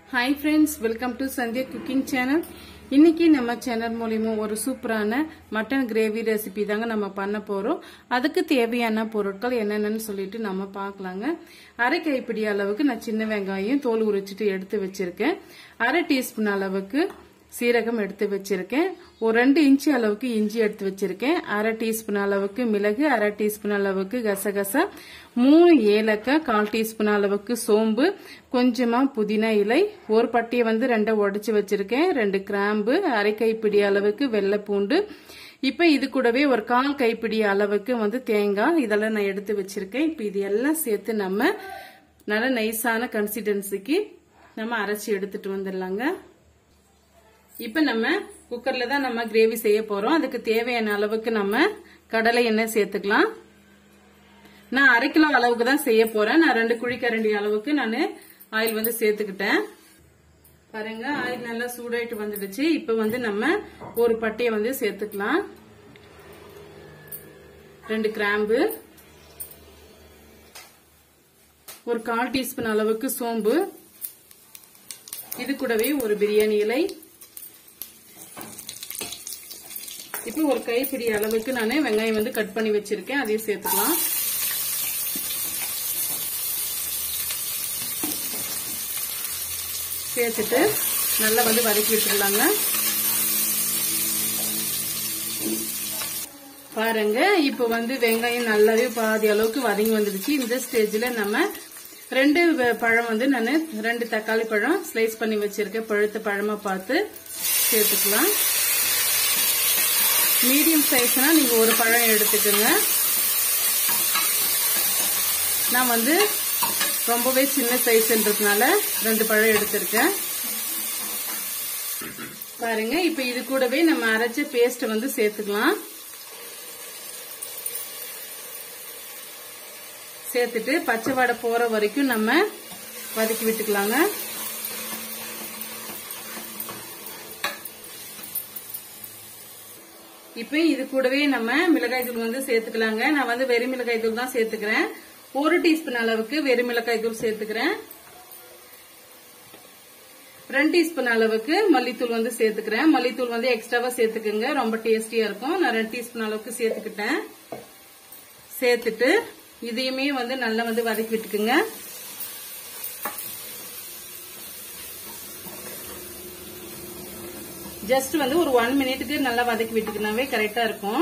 hi friends welcome to Sandhya cooking channel இன்னைக்கு நம்ம channel மூலியமா ஒரு சூப்பரான மட்டன் கிரேவி ரெசிபி தாங்க நம்ம பண்ண போறோம் அதுக்கு தேவையான பொருட்கள் என்னென்னு சொல்லிட்டு நம்ம பார்க்கலாங்க அரை கைப்பிடி அளவுக்கு நான் சின்ன வெங்காயம் தோல் உரிச்சிட்டு எடுத்து வச்சிருக்கேன் அரை டீஸ்பூன் அளவுக்கு சீரகம் எடுத்து வச்சிருக்கேன் ஒரு ரெண்டு இன்ச்சு அளவுக்கு இஞ்சி எடுத்து வச்சிருக்கேன் அரை டீஸ்பூன் அளவுக்கு மிளகு அரை டீஸ்பூன் அளவுக்கு கசகசா மூணு ஏலக்காய் கால் டீஸ்பூன் அளவுக்கு சோம்பு கொஞ்சமா புதினா இலை ஒரு பட்டியை வந்து ரெண்டை உடைச்சு வச்சிருக்கேன் ரெண்டு கிராம்பு அரை கைப்பிடி அளவுக்கு வெள்ளை பூண்டு இப்ப இது கூடவே ஒரு கால் கைப்பிடி அளவுக்கு வந்து தேங்காய் இதெல்லாம் நான் எடுத்து வச்சிருக்கேன் இப்ப இது எல்லாம் சேர்த்து நம்ம நல்ல நைஸான கன்சிஸ்டன்சிக்கு நம்ம அரைச்சி எடுத்துட்டு வந்துடலாங்க இப்ப நம்ம குக்கர்ல தான் நம்ம கிரேவி செய்ய போறோம் அதுக்கு தேவையான அளவுக்கு நம்ம கடலை எண்ணெய் சேர்த்துக்கலாம் நான் அரை கிலோ அளவுக்கு தான் செய்ய போறேன் நான் ரெண்டு குழிக்கரண்டி அளவுக்கு நான் ஆயில் வந்து சேர்த்துக்கிட்டேன் பாருங்க ஆயில் நல்லா சூடாயிட்டு வந்துடுச்சு இப்ப வந்து நம்ம ஒரு பட்டையை வந்து சேர்த்துக்கலாம் ரெண்டு கிராம்பு ஒரு கால் டீஸ்பூன் அளவுக்கு சோம்பு இது கூடவே ஒரு பிரியாணி இலை இப்போ ஒரு கைப்பிடி அளவுக்கு நான் வெங்காயம் வந்து கட் பண்ணி வச்சிருக்கேன் அதையும் சேர்த்துக்கலாம் சேர்த்துட்டு நல்லா வந்து வதக்கி விட்டுடலாங்க பாருங்க இப்போ வந்து வெங்காயம் நல்லாவே பாதி அளவுக்கு வதங்கி வந்துடுச்சு இந்த ஸ்டேஜ்ல நம்ம ரெண்டு பழம் வந்து நான் ரெண்டு தக்காளி பழம் ஸ்லைஸ் பண்ணி வச்சிருக்கேன் பழுத்த பழமா பார்த்து சேர்த்துக்கலாம் மீடியம் சைஸ்னா நீங்க ஒரு பழம் எடுத்துக்கோங்க நான் வந்து ரொம்பவே சின்ன சைஸ்ன்றதுனால ரெண்டு பழம் எடுத்திருக்கேன் பாருங்க இப்ப இது கூடவே நம்ம அரைச்ச பேஸ்ட் வந்து சேர்த்துக்கலாம் சேர்த்துட்டு பச்சை வடை போற வரைக்கும் நம்ம வதக்கி விட்டுக்கலாங்க இப்ப இது கூடவே நம்ம மிளகாய் தூள் வந்து சேர்த்துக்கலாங்க நான் வந்து வெறும் மிளகாய் தூள் தான் சேர்த்துக்கிறேன் ஒரு டீஸ்பூன் அளவுக்கு வெறும் மிளகாய் தூள் சேர்த்துக்கிறேன் ரெண்டு டீஸ்பூன் அளவுக்கு மல்லித்தூள் வந்து சேர்த்துக்கிறேன் மல்லித்தூள் வந்து எக்ஸ்ட்ராவா சேர்த்துக்குங்க ரொம்ப டேஸ்டியா இருக்கும் நான் ரெண்டு டீஸ்பூன் அளவுக்கு சேர்த்துக்கிட்டேன் சேர்த்துட்டு இதையுமே வந்து நல்லா வந்து வதக்கி விட்டுக்குங்க ஜஸ்ட் வந்து ஒரு ஒன் மினிட்டுக்கு நல்லா வதக்கி விட்டுக்கினாவே கரெக்டா இருக்கும்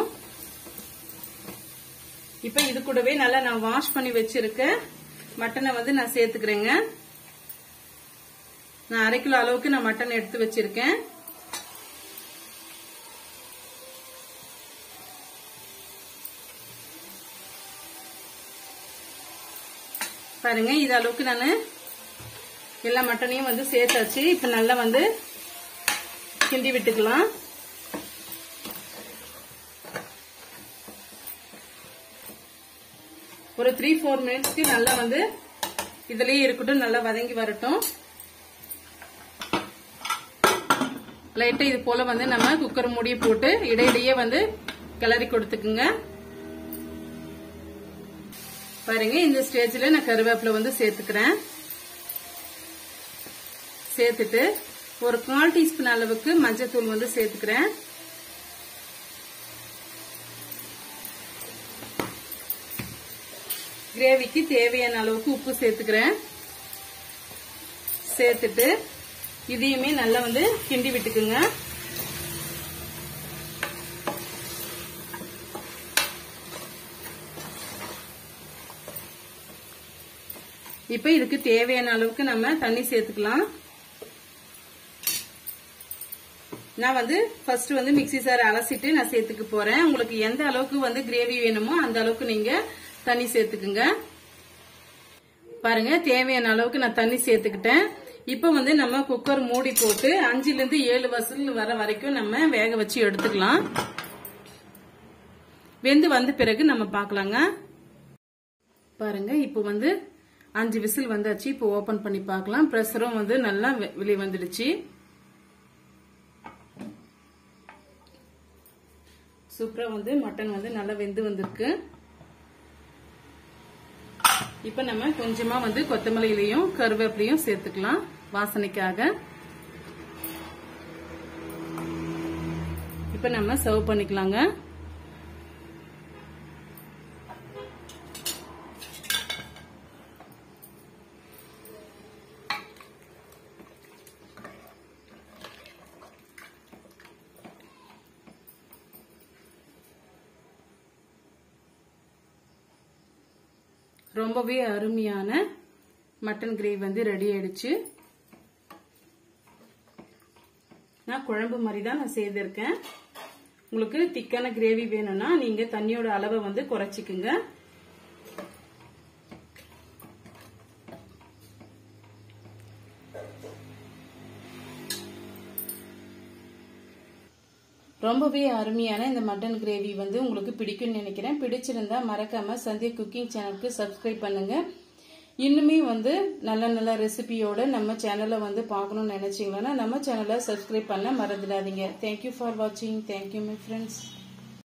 இப்ப இது கூடவே நல்லா நான் வாஷ் பண்ணி வச்சிருக்க மட்டனை வந்து நான் சேர்த்துக்கிறேங்க நான் அரை கிலோ அளவுக்கு நான் மட்டன் எடுத்து வச்சிருக்கேன் பாருங்க இது அளவுக்கு நான் எல்லா மட்டனையும் வந்து சேர்த்தாச்சு இப்ப நல்லா வந்து கிண்டி விட்டுக்கலாம் ஒரு த்ரீ ஃபோர் மினிட்ஸ்க்கு நல்லா வந்து இதுலயே இருக்கட்டும் நல்லா வதங்கி வரட்டும் லைட்டா இது போல வந்து நம்ம குக்கர் மூடியை போட்டு இடையிடையே வந்து கிளறி கொடுத்துக்குங்க பாருங்க இந்த ஸ்டேஜ்ல நான் கருவேப்பிலை வந்து சேர்த்துக்கிறேன் சேர்த்துட்டு ஒரு கால் டீஸ்பூன் அளவுக்கு மஞ்சத்தூள் வந்து சேர்த்துக்கிறேன் கிரேவிக்கு தேவையான அளவுக்கு உப்பு சேர்த்துக்கிறேன் சேர்த்துட்டு இதையுமே நல்லா வந்து கிண்டி விட்டுக்குங்க இப்ப இதுக்கு தேவையான அளவுக்கு நம்ம தண்ணி சேர்த்துக்கலாம் நான் வந்து ஃபர்ஸ்ட் வந்து மிக்சி சார் அலசிட்டு நான் சேர்த்துக்க போறேன் உங்களுக்கு எந்த அளவுக்கு வந்து கிரேவி வேணுமோ அந்த அளவுக்கு நீங்க தண்ணி சேர்த்துக்குங்க பாருங்க தேவையான அளவுக்கு நான் தண்ணி சேர்த்துக்கிட்டேன் இப்ப வந்து நம்ம குக்கர் மூடி போட்டு அஞ்சுல இருந்து ஏழு வசல் வர வரைக்கும் நம்ம வேக வச்சு எடுத்துக்கலாம் வெந்து வந்த பிறகு நம்ம பார்க்கலாங்க பாருங்க இப்போ வந்து அஞ்சு விசில் வந்தாச்சு இப்போ ஓபன் பண்ணி பார்க்கலாம் ப்ரெஷரும் வந்து நல்லா வெளியே வந்துடுச்சு சூப்பரா வந்து மட்டன் வந்து நல்லா வெந்து வந்திருக்கு இப்ப நம்ம கொஞ்சமா வந்து கொத்தமல்லியிலையும் கருவேப்பிலையும் சேர்த்துக்கலாம் வாசனைக்காக இப்ப நம்ம சர்வ் பண்ணிக்கலாங்க ரொம்பவே அருமையான மட்டன் கிரேவி வந்து ரெடி ஆயிடுச்சு நான் குழம்பு மாதிரி தான் நான் செய்திருக்கேன் உங்களுக்கு திக்கான கிரேவி வேணும்னா நீங்க தண்ணியோட அளவை வந்து குறைச்சிக்குங்க ரொம்பவே அருமையான இந்த மட்டன் கிரேவி வந்து உங்களுக்கு பிடிக்கும்னு நினைக்கிறேன் பிடிச்சிருந்தா மறக்காம சந்தியா குக்கிங் சேனலுக்கு சப்ஸ்கிரைப் பண்ணுங்க இன்னுமே வந்து நல்ல நல்ல ரெசிபியோட நம்ம சேனலை வந்து பார்க்கணும்னு நினைச்சீங்கன்னா நம்ம சேனலை சப்ஸ்கிரைப் பண்ண மறந்துடாதீங்க தேங்க்யூ ஃபார் வாட்சிங் தேங்க்யூ மை ஃப்ரெண்ட்ஸ்